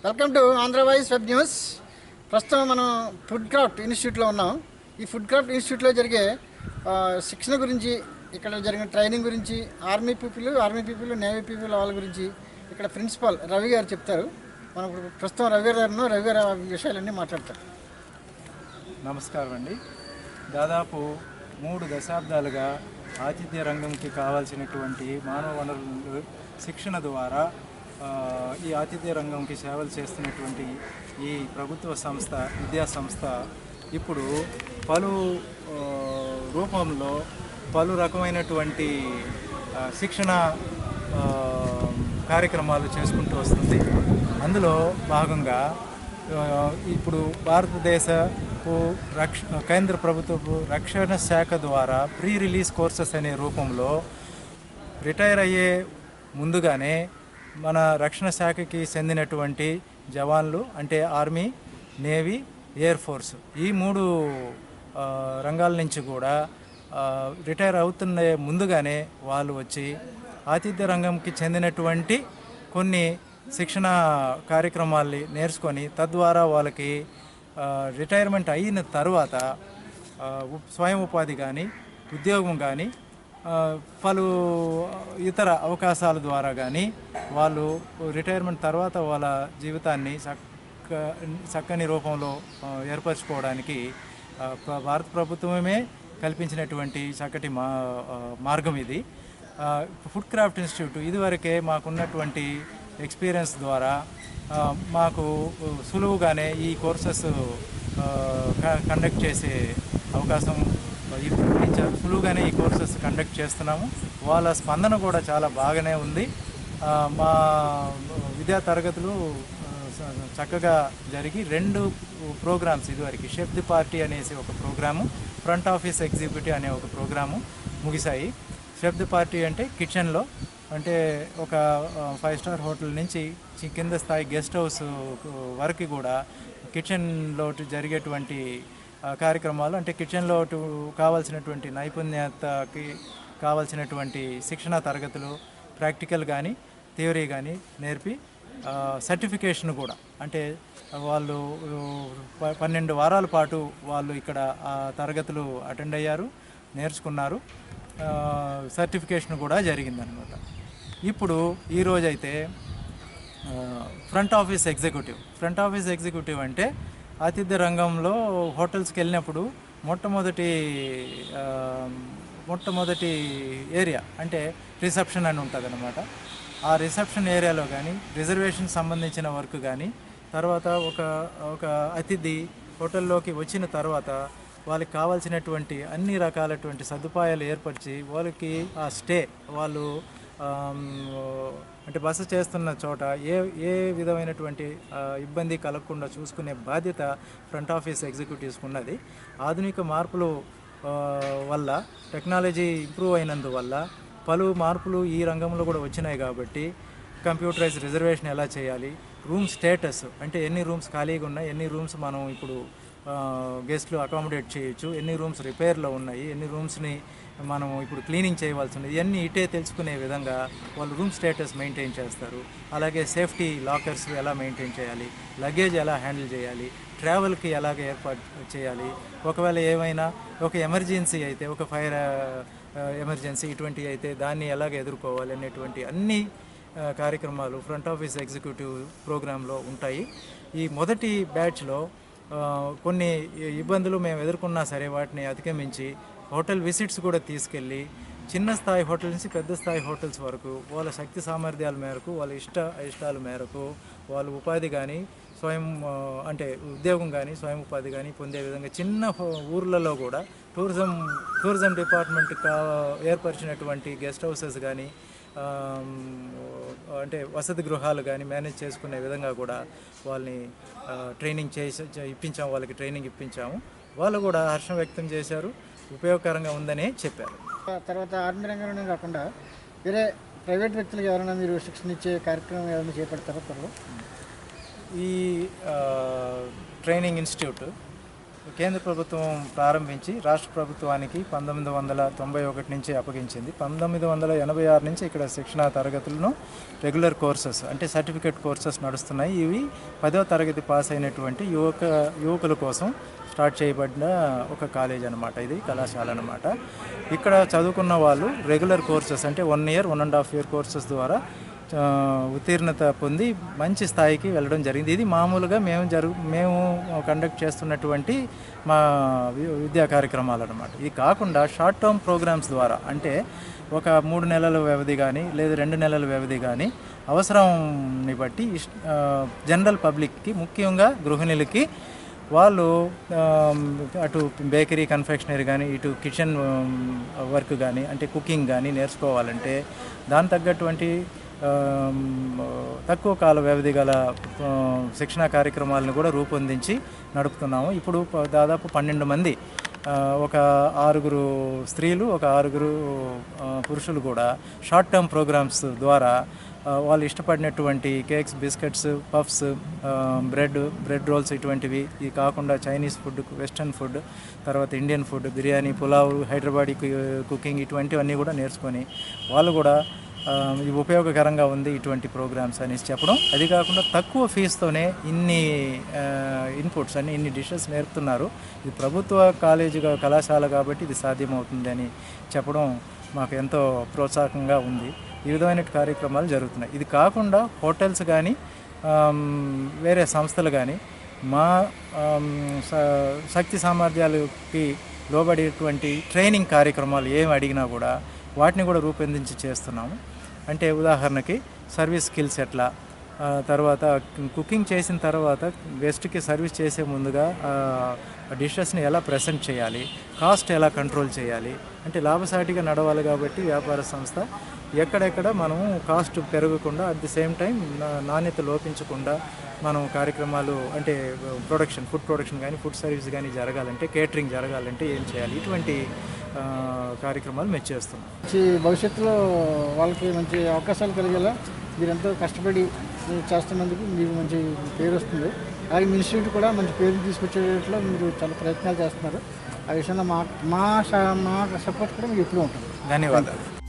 welcome to Andhra Voice web news ప్రస్తుతం మనం food craft ఇన్స్టిట్యూట్లో ఉన్నాం ఈ ఫుడ్ క్రాఫ్ట్ ఇన్స్టిట్యూట్లో జరిగే ఆ, శిక్షణ గురించి ఇక్కడ జరిగిన ట్రైనింగ్ గురించి army people army people navy people వాళ్ళ గురించి ఇక్కడ ప్రిన్సిపాల్ రవి గారు చెప్తారు మనం ఇప్పుడు ప్రస్తుతం రవి గారు గారు రవి గారు ఆ విషయాలన్నీ మాట్లాడతారు నమస్కారం అండి దాదాపు మూడు దశాబ్దాలుగా ఆతిథ్య రంగంకి కావాల్సినటువంటి మానవ వనరులు శిక్షణ ద్వారా ఆ, ఈ ఆతిథ్య రంగంకి సేవలు చేస్తున్నటువంటి ఈ ప్రభుత్వ సంస్థ విద్యా సంస్థ ఇప్పుడు పలు ఆ, రూపంలో పలు రకమైనటువంటి ఆ, శిక్షణ ఆ, కార్యక్రమాలు చేసుకుంటూ వస్తుంది అందులో భాగంగా ఆ, ఇప్పుడు భారతదేశపు రక్ష కేంద్ర ప్రభుత్వపు రక్షణ శాఖ ద్వారా ప్రీ రిలీజ్ కోర్సెస్ అనే రూపంలో రిటైర్ అయ్యే ముందుగానే మన రక్షణ శాఖకి చెందినటువంటి జవాన్లు అంటే ఆర్మీ నేవీ ఎయిర్ ఫోర్స్ ఈ మూడు ఆ, రంగాల నుంచి కూడా ఆ, రిటైర్ అవుతున్న ముందుగానే వాళ్ళు వచ్చి ఆతిథ్య రంగంకి చెందినటువంటి కొన్ని శిక్షణ కార్యక్రమాల్ని నేర్చుకొని తద్వారా వాళ్ళకి ఆ, రిటైర్మెంట్ అయిన తర్వాత ఆ, ఉప్- స్వయం ఉపాధి కానీ ఉద్యోగం కానీ ఆ, పలు ఇతర అవకాశాల ద్వారా కానీ వాళ్ళు రిటైర్మెంట్ తర్వాత వాళ్ళ జీవితాన్ని చక్క చక్కని రూపంలో ఆ, ఏర్పరచుకోవడానికి ఆ, ప్ర- భారత ప్రభుత్వమే కల్పించినటువంటి చక్కటి మా ఆ, మార్గం ఇది ఆ, ఫుడ్ క్రాఫ్ట్ ఇన్స్టిట్యూట్ ఇదివరకే మాకున్నటువంటి ఎక్స్పీరియన్స్ ద్వారా ఆ, మాకు సులువుగానే ఈ కోర్సెస్ ఆ, క- కండక్ట్ చేసే అవకాశం ఇప్పుడు ఇచ్చారు సులువుగానే ఈ కోర్సెస్ కండక్ట్ చేస్తున్నాము వాళ్ళ స్పందన కూడా చాలా బాగానే ఉంది ఆ, మా విద్యా తరగతులు ఆ, స- చక్కగా జరిగి రెండు ప్రోగ్రామ్స్ ఇదివరకు షెఫ్ ది పార్టీ అనేసి ఒక ప్రోగ్రాము ఫ్రంట్ ఆఫీస్ ఎగ్జిక్యూటివ్ అనే ఒక ప్రోగ్రాము ముగిశాయి షెఫ్ ది పార్టీ అంటే కిచెన్లో అంటే ఒక ఫైవ్ స్టార్ హోటల్ నుంచి చి- కింద స్థాయి గెస్ట్ హౌస్ వరకు కూడా కిచెన్లో జరిగేటువంటి ఆ, కార్యక్రమాలు అంటే కిచెన్లో టు- కావాల్సినటువంటి నైపుణ్యతకి కావాల్సినటువంటి శిక్షణ తరగతులు ప్రాక్టికల్ కానీ థియరీ కానీ నేర్పి ఆ, సర్టిఫికేషన్ కూడా అంటే వాళ్ళు ప- పన్నెండు వారాల పాటు వాళ్ళు ఇక్కడ ఆ తరగతులు అటెండ్ అయ్యారు నేర్చుకున్నారు ఆ, సర్టిఫికేషన్ కూడా జరిగిందనమాట ఇప్పుడు ఈరోజైతే front office executive front office executive అంటే ఆతిథ్య రంగంలో హోటల్స్కి వెళ్ళినప్పుడు మొట్టమొదటి ఆ, మొట్టమొదటి ఏరియా అంటే రిసెప్షన్ అని ఉంటుంది ఆ రిసెప్షన్ ఏరియాలో కానీ రిజర్వేషన్ సంబంధించిన వర్క్ కానీ తర్వాత ఒక ఒక అతిథి హోటల్లోకి వచ్చిన తర్వాత వాళ్ళకి కావాల్సినటువంటి అన్ని రకాలటువంటి సదుపాయాలు ఏర్పరిచి వాళ్ళకి ఆ స్టే వాళ్ళు ఆమ్, అంటే బస చేస్తున్న చోట ఏ ఏ విధమైనటువంటి ఆ, ఇబ్బంది కలగకుండా చూసుకునే బాధ్యత ఫ్రంట్ ఆఫీస్ ఎగ్జిక్యూటివ్స్కి ఉన్నది ఆధునిక మార్పులు ఆ, వల్ల టెక్నాలజీ ఇంప్రూవ్ అయినందువల్ల పలు మార్పులు ఈ రంగంలో కూడా వచ్చినాయి కాబట్టి కంప్యూటరైజ్ రిజర్వేషన్ ఎలా చేయాలి రూమ్ స్టేటస్ అంటే ఎన్ని రూమ్స్ ఖాళీగా ఉన్నాయి ఎన్ని రూమ్స్ మనం ఇప్పుడు ఆ, గెస్ట్లు అకామిడేట్ చేయొచ్చు ఎన్ని రూమ్స్ రిపేర్లో ఉన్నాయి ఎన్ని రూమ్స్ని మనం ఇప్పుడు క్లీనింగ్ చేయవలసి ఉంది ఇవన్నీ ఇటే తెలుసుకునే విధంగా వాళ్ళు రూమ్ స్టేటస్ మెయింటైన్ చేస్తారు అలాగే సేఫ్టీ లాకర్స్ ఎలా మెయింటైన్ చేయాలి లగేజ్ ఎలా హ్యాండిల్ చేయాలి ట్రావెల్కి ఎలాగ ఏర్పాటు చేయాలి ఒకవేళ ఏమైనా ఒక ఎమర్జెన్సీ అయితే ఒక ఫైర్ ఎమర్జెన్సీ ఇటువంటి అయితే దాన్ని ఎలాగ ఎదుర్కోవాలి అనేటువంటి అన్ని ఆ, కార్యక్రమాలు ఫ్రంట్ ఆఫీస్ ఎగ్జిక్యూటివ్ ప్రోగ్రాంలో ఉంటాయి ఈ మొదటి బ్యాచ్లో ఆ, కొన్ని ఇబ్బందులు మేము ఎదుర్కొన్నా సరే వాటిని అధిగమించి హోటల్ విజిట్స్ కూడా తీసుకెళ్ళి చిన్న స్థాయి హోటల్ నుంచి పెద్ద స్థాయి హోటల్స్ వరకు వాళ్ళ శక్తి సామర్థ్యాల మేరకు వాళ్ళ ఇష్ట ఇష్టాల మేరకు వాళ్ళు ఉపాధి కానీ స్వయం ఆ, అంటే ఉద్యోగం కానీ స్వయం ఉపాధి కానీ పొందే విధంగా చిన్న హో- ఊర్లలో కూడా టూరిజం టూరిజం డిపార్ట్మెంట్ కా ఏర్పరిచినటువంటి గెస్ట్ హౌసెస్ కానీ ఆమ్, అంటే వసతి గృహాలు కానీ మేనేజ్ చేసుకునే విధంగా కూడా వాళ్ళని ఆ, ట్రైనింగ్ చేసి చే- ఇప్పించాము వాళ్ళకి ట్రైనింగ్ ఇప్పించాము వాళ్ళు కూడా హర్షం వ్యక్తం చేశారు ఉపయోగకరంగా ఉందని చెప్పారు ఆ తర్వాత ఆర్మీ రంగంలోనే కాకుండా వేరే ప్రైవేట్ వ్యక్తులకు ఎవరైనా మీరు శిక్షణ ఇచ్చే కార్యక్రమం ఏమైనా చేపడతారా త్వరలో ఈ ఆ, ట్రైనింగ్ ఇన్స్టిట్యూట్ కేంద్ర ప్రభుత్వం ప్రారంభించి రాష్ట్ర ప్రభుత్వానికి పంతొమ్మిది వందల తొంభై ఒకటి నుంచి అప్పగించింది పంతొమ్మిది వందల ఎనభై ఆరు నుంచి ఇక్కడ శిక్షణా తరగతులను రెగ్యులర్ కోర్సెస్ అంటే సర్టిఫికేట్ కోర్సెస్ నడుస్తున్నాయి ఇవి పదో తరగతి పాస్ అయినటువంటి యువక యువకుల కోసం స్టార్ట్ చేయబడిన ఒక కాలేజ్ అనమాట ఇది కళాశాల అనమాట ఇక్కడ చదువుకున్న వాళ్ళు రెగ్యులర్ కోర్సెస్ అంటే one year one and half year courses ద్వారా ఆ, ఉత్తీర్ణత పొంది మంచి స్థాయికి వెళ్ళడం జరిగింది ఇది మామూలుగా మేము జరుగు మేము కండక్ట్ చేస్తున్నటువంటి మా వి- విద్యా కార్యక్రమాలు అనమాట ఇది కాకుండా షార్ట్ టర్మ్ ప్రోగ్రామ్స్ ద్వారా అంటే ఒక మూడు నెలల వ్యవధి కానీ లేదా రెండు నెలల వ్యవధి కానీ అవసరంని బట్టి ఇష్- ఆ, జనరల్ పబ్లిక్కి ముఖ్యంగా గృహిణులకి వాళ్ళు ఆమ్, అటు బేకరీ కన్ఫెక్షనరీ కానీ ఇటు కిచెన్ వర్క్ కానీ అంటే కుకింగ్ కానీ నేర్చుకోవాలంటే దాని తగ్గటువంటి ఆమ్, తక్కువ కాల వ్యవధి గల ఆ, శిక్షణా కార్యక్రమాలను కూడా రూపొందించి నడుపుతున్నాము ఇప్పుడు ప- దాదాపు పన్నెండు మంది ఆ, ఒక ఆరుగురు స్త్రీలు ఒక ఆరుగురు ఆ, పురుషులు కూడా షార్ట్ టర్మ్ ప్రోగ్రామ్స్ ద్వారా ఆ, వాళ్ళు ఇష్టపడినటువంటి cakes biscuits puffs bread bread rolls ఇటువంటివి ఇది కాకుండా చైనీస్ ఫుడ్ వెస్ట్రన్ ఫుడ్ తర్వాత Indian food biryani pulao Hyderabadi cooking ఇటువంటివన్నీ కూడా నేర్చుకొని వాళ్ళు కూడా ఆ, ఇది ఉపయోగకరంగా ఉంది ఇటువంటి ప్రోగ్రామ్స్ అనేసి చెప్పడం అది కాకుండా తక్కువ ఫీజుతోనే ఇన్ని ఇన్పుట్స్ అన్ని ఇన్ని డిషెస్ నేర్పుతున్నారు ఇది ప్రభుత్వ కాలేజీగా కళాశాల కాబట్టి ఇది సాధ్యమవుతుంది అని చెప్పడం మాకు ఎంతో ప్రోత్సాహకంగా ఉంది ఈ విధమైన కార్యక్రమాలు జరుగుతున్నాయి ఇది కాకుండా హోటల్స్ కానీ వేరే సంస్థలు కానీ మా ఆమ్, స- శక్తి సామర్థ్యాలకి లోబడేటువంటి ట్రైనింగ్ కార్యక్రమాలు ఏమి అడిగినా కూడా వాటిని కూడా రూపొందించి చేస్తున్నాము అంటే ఉదాహరణకి సర్వీస్ స్కిల్స్ ఎట్లా ఆ, తర్వాత కుకింగ్ చేసిన తర్వాత గెస్ట్కి సర్వీస్ చేసే ముందుగా డిషెస్ని ఎలా ప్రజెంట్ చేయాలి కాస్ట్ ఎలా కంట్రోల్ చేయాలి అంటే లాభసాటిగా నడవాలి కాబట్టి వ్యాపార సంస్థ ఎక్కడెక్కడ మనము కాస్ట్ పెరగకుండా అట్ ది సేమ్ టైం నాణ్యత లోపించకుండా మనం కార్యక్రమాలు అంటే ప్రొడక్షన్ ఫుడ్ ప్రొడక్షన్ కానీ ఫుడ్ సర్వీస్ కానీ జరగాలంటే కేటరింగ్ జరగాలంటే ఏం చేయాలి ఇటువంటి ఆ, కార్యక్రమాలు మేము చేస్తున్నాం మంచి భవిష్యత్తులో వాళ్ళకి మంచి అవకాశాలు కలిగేలా మీరు ఎంతో కష్టపడి చేస్తున్నందుకు మీకు మంచి పేరు వస్తుంది అలాగే మీ ఇన్స్టిట్యూట్ కూడా మంచి పేరు తీసుకొచ్చేట్లో మీరు చాలా ప్రయత్నాలు చేస్తున్నారు ఆ విషయంలో మా మా స- మా సపోర్ట్ కూడా మీకు ఎప్పుడూ ఉంటుంది ధన్యవాదాలు